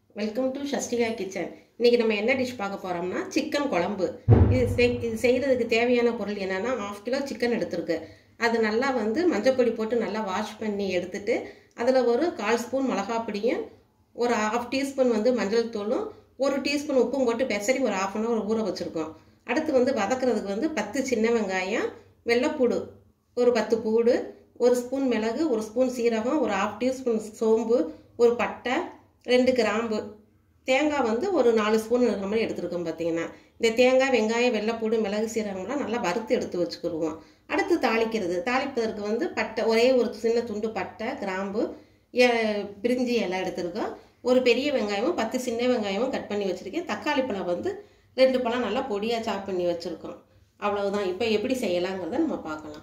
welcome to ஷஸ்டிகா kitchen இன்னைக்கு நம்ம என்ன டிஷ் பார்க்க போறோம்னா சிக்கன் குழம்பு இது செய் இது செய்கிறதுக்கு தேவையான பொருள் என்னன்னா ஆஃப் கிலோ சிக்கன் எடுத்திருக்கு அது நல்லா வந்து மஞ்சப்பொடி போட்டு நல்லா வாஷ் பண்ணி எடுத்துட்டு அதில் ஒரு கால் ஸ்பூன் மிளகாப்பொடியும் ஒரு ஹாஃப் டீஸ்பூன் வந்து மஞ்சள் தூளும் ஒரு டீஸ்பூன் உப்பும் போட்டு பெசரி ஒரு ஆஃப் அன் ஹவர் ஊற வச்சுருக்கோம் அடுத்து வந்து வதக்குறதுக்கு வந்து பத்து சின்ன வெங்காயம் வெள்ளைப்பூடு ஒரு பத்து பூடு ஒரு ஸ்பூன் மிளகு ஒரு ஸ்பூன் சீரகம் ஒரு ஹாஃப் டீஸ்பூன் சோம்பு ஒரு பட்டை ரெண்டு கிராம்பு தேங்காய் வந்து ஒரு நாலு ஸ்பூன் இருக்கிற மாதிரி எடுத்துருக்கோம் பார்த்தீங்கன்னா இந்த தேங்காய் வெங்காயம் வெள்ளைப்பூடு மிளகு சீரகம்லாம் நல்லா வறுத்து எடுத்து வச்சுக்கிடுவோம் அடுத்து தாளிக்கிறது தாளிப்பதற்கு வந்து பட்டை ஒரே ஒரு சின்ன துண்டு பட்டை கிராம்பு எ- பிரிஞ்சி இலை எடுத்திருக்கோம் ஒரு பெரிய வெங்காயமும் பத்து சின்ன வெங்காயமும் கட் பண்ணி வச்சுருக்கேன் தக்காளி பழம் வந்து ரெண்டு பழம் நல்லா பொடியாக சாப் பண்ணி வச்சுருக்கோம் அவ்வளவுதான் இப்போ எப்படி செய்யலாங்கிறத நம்ம பார்க்கலாம்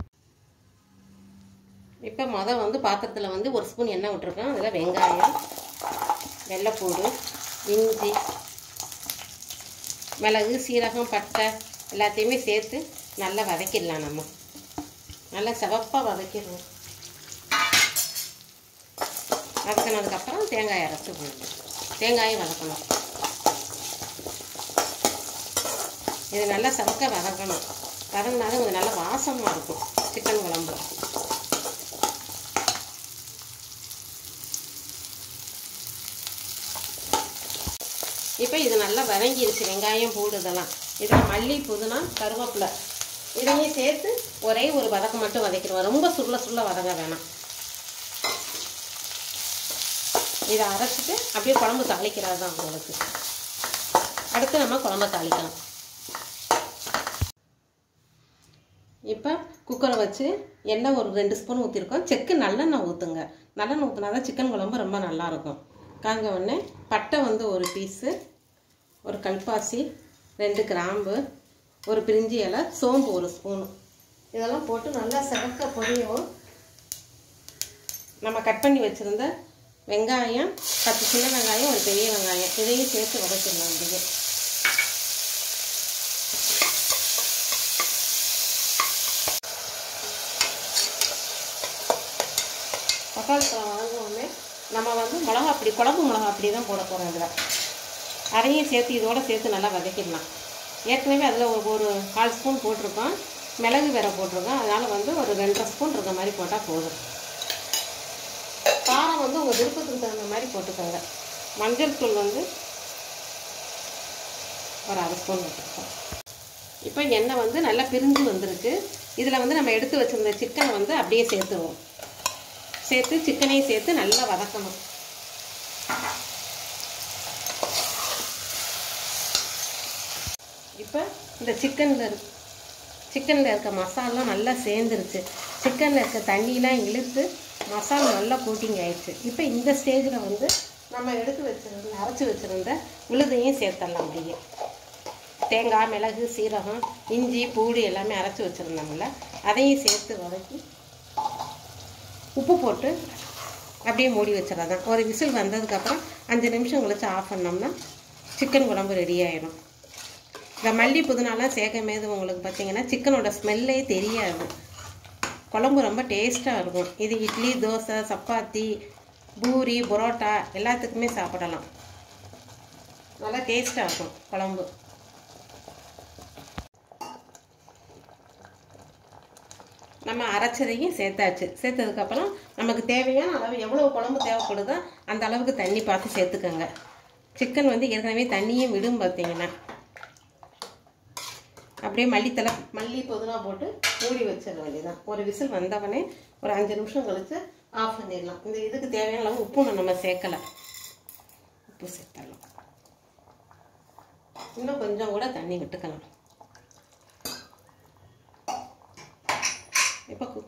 இப்போ மொதல் வந்து பாத்திரத்தில் வந்து ஒரு ஸ்பூன் எண்ணெய் விட்டுருக்கோம் அதில் வெங்காயம் வெள்ளைப்பூடு இஞ்சி மிளகு சீரகம் பட்டை எல்லாத்தையுமே சேர்த்து நல்லா வதக்கிடலாம் நம்ம நல்லா சிவப்பாக வதக்கிடுவோம் வதக்கினதுக்கப்புறம் தேங்காய் அரைச்சி போடணும் தேங்காயும் வதக்கணும் இது நல்லா சவக்க வதக்கணும் வதங்கினாலும் இது நல்லா வாசமாக இருக்கும் சிக்கன் குழம்பு இப்போ இது நல்லா வதங்கிருச்சு வெங்காயம் பூடு இதெல்லாம் இதில் மல்லி புதினா கருவேப்பிலை இதையும் சேர்த்து ஒரே ஒரு வதக்கம் மட்டும் வதக்கிடுவோம் ரொம்ப சுருள சுருள வதங்க வேணாம் இதை அரைச்சிட்டு அப்படியே குழம்பு தாளிக்கிறது தான் உங்களுக்கு அடுத்து நம்ம குழம்ப தாளிக்கலாம் இப்போ குக்கரை வச்சு எண்ணெய் ஒரு ரெண்டு ஸ்பூன் ஊற்றிருக்கோம் செக்கு நல்லெண்ணெய் ஊற்றுங்க நல்லெண்ணெய் ஊற்றினா தான் சிக்கன் குழம்பு ரொம்ப நல்லாயிருக்கும் காஞ்ச உடனே பட்டை வந்து ஒரு பீஸு ஒரு கல்பாசி ரெண்டு கிராம்பு ஒரு பிரிஞ்சி இலை சோம்பு ஒரு ஸ்பூனு இதெல்லாம் போட்டு நல்லா சிவக்க பொரியும் நம்ம கட் பண்ணி வச்சுருந்த வெங்காயம் பத்து சின்ன வெங்காயம் ஒரு பெரிய வெங்காயம் இதையும் சேர்த்து வதக்கிடலாம் அப்படியே தக்காளி பழம் வாங்குவோமே நம்ம வந்து மிளகா அப்படி குழம்பு மிளகா அப்படி தான் போட போகிறோம் இதில் அதையும் சேர்த்து இதோட சேர்த்து நல்லா வதக்கிடலாம் ஏற்கனவே அதில் ஒரு ஒரு கால் ஸ்பூன் போட்டிருக்கோம் மிளகு வேற போட்டிருக்கோம் அதனால் வந்து ஒரு ரெண்டரை ஸ்பூன் இருக்க மாதிரி போட்டால் போதும் காரம் வந்து உங்கள் விருப்பத்துக்கு தகுந்த மாதிரி போட்டுக்கோங்க மஞ்சள் தூள் வந்து ஒரு அரை ஸ்பூன் போட்டுருக்கோம் இப்போ எண்ணெய் வந்து நல்லா பிரிஞ்சு வந்திருக்கு இதில் வந்து நம்ம எடுத்து வச்சிருந்த சிக்கனை வந்து அப்படியே சேர்த்துருவோம் சேர்த்து சிக்கனையும் சேர்த்து நல்லா வதக்கணும் இப்போ இந்த சிக்கனில் இரு சிக்கனில் இருக்க மசாலா நல்லா சேர்ந்துருச்சு சிக்கனில் இருக்க தண்ணியெலாம் இழுத்து மசாலா நல்லா கோட்டிங் ஆயிடுச்சு இப்போ இந்த ஸ்டேஜில் வந்து நம்ம எடுத்து வச்சிருந்த அரைச்சி வச்சுருந்த விழுதையும் சேர்த்துடலாம் அப்படியே தேங்காய் மிளகு சீரகம் இஞ்சி பூடு எல்லாமே அரைச்சி வச்சுருந்தோம்ல அதையும் சேர்த்து வதக்கி உப்பு போட்டு அப்படியே மூடி வச்சிடறதான் ஒரு விசில் வந்ததுக்கப்புறம் அஞ்சு நிமிஷம் கழிச்சு ஆஃப் பண்ணோம்னா சிக்கன் குழம்பு ரெடி ஆயிடும் இந்த மல்லி புதினாலாம் சேர்க்கும் போது உங்களுக்கு பார்த்தீங்கன்னா சிக்கனோட ஸ்மெல்லே தெரியாது குழம்பு ரொம்ப டேஸ்ட்டாக இருக்கும் இது இட்லி தோசை சப்பாத்தி பூரி புரோட்டா எல்லாத்துக்குமே சாப்பிடலாம் நல்லா டேஸ்ட்டாக இருக்கும் குழம்பு நம்ம அரைச்சதையும் சேர்த்தாச்சு சேர்த்ததுக்கப்புறம் நமக்கு தேவையான அளவு எவ்வளோ குழம்பு தேவைப்படுதோ அந்த அளவுக்கு தண்ணி பார்த்து சேர்த்துக்கோங்க சிக்கன் வந்து ஏற்கனவே தண்ணியும் விடும் பார்த்தீங்கன்னா அப்படியே மல்லித்தலை மல்லி புதினா போட்டு மூடி வச்சிட வேண்டியதான் ஒரு விசில் வந்தவனே ஒரு அஞ்சு நிமிஷம் கழிச்சு ஆஃப் பண்ணிடலாம் இந்த இதுக்கு தேவையான அளவு உப்பு நம்ம சேர்க்கலை உப்பு சேர்த்துடலாம் இன்னும் கொஞ்சம் கூட தண்ணி விட்டுக்கலாம் இப்போ கு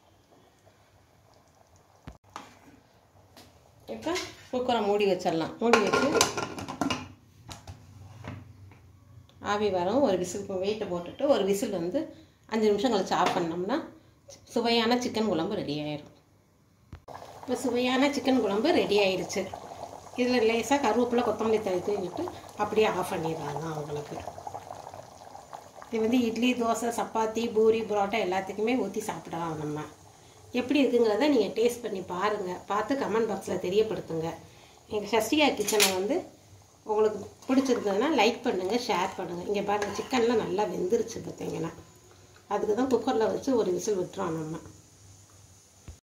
இப்போ குக்கரை மூடி வச்சிடலாம் மூடி வச்சு ஆவி வரும் ஒரு விசில் வெயிட்டை போட்டுட்டு ஒரு விசில் வந்து அஞ்சு நிமிஷம் கழிச்சு ஆஃப் பண்ணோம்னா சுவையான சிக்கன் குழம்பு ரெடி ஆயிடும் இப்போ சுவையான சிக்கன் குழம்பு ரெடி ஆயிடுச்சு இதில் லேசாக கருவேப்பிலை கொத்தமல்லி தழை தூவிட்டு அப்படியே ஆஃப் பண்ணிடலாம் தான் அவங்களுக்கு இது வந்து இட்லி தோசை சப்பாத்தி பூரி புரோட்டா எல்லாத்துக்குமே ஊற்றி சாப்பிடலாம் நம்ம எப்படி இருக்குங்கிறத நீங்கள் டேஸ்ட் பண்ணி பாருங்கள் பார்த்து கமெண்ட் பாக்ஸில் தெரியப்படுத்துங்க எங்கள் சசிகா கிச்சனை வந்து உங்களுக்கு பிடிச்சிருந்ததுன்னா லைக் பண்ணுங்கள் ஷேர் பண்ணுங்கள் இங்கே பாருங்கள் சிக்கன்லாம் நல்லா வெந்துருச்சு பார்த்தீங்கன்னா அதுக்கு தான் குக்கரில் வச்சு ஒரு விசில் விட்டுறோம் நம்ம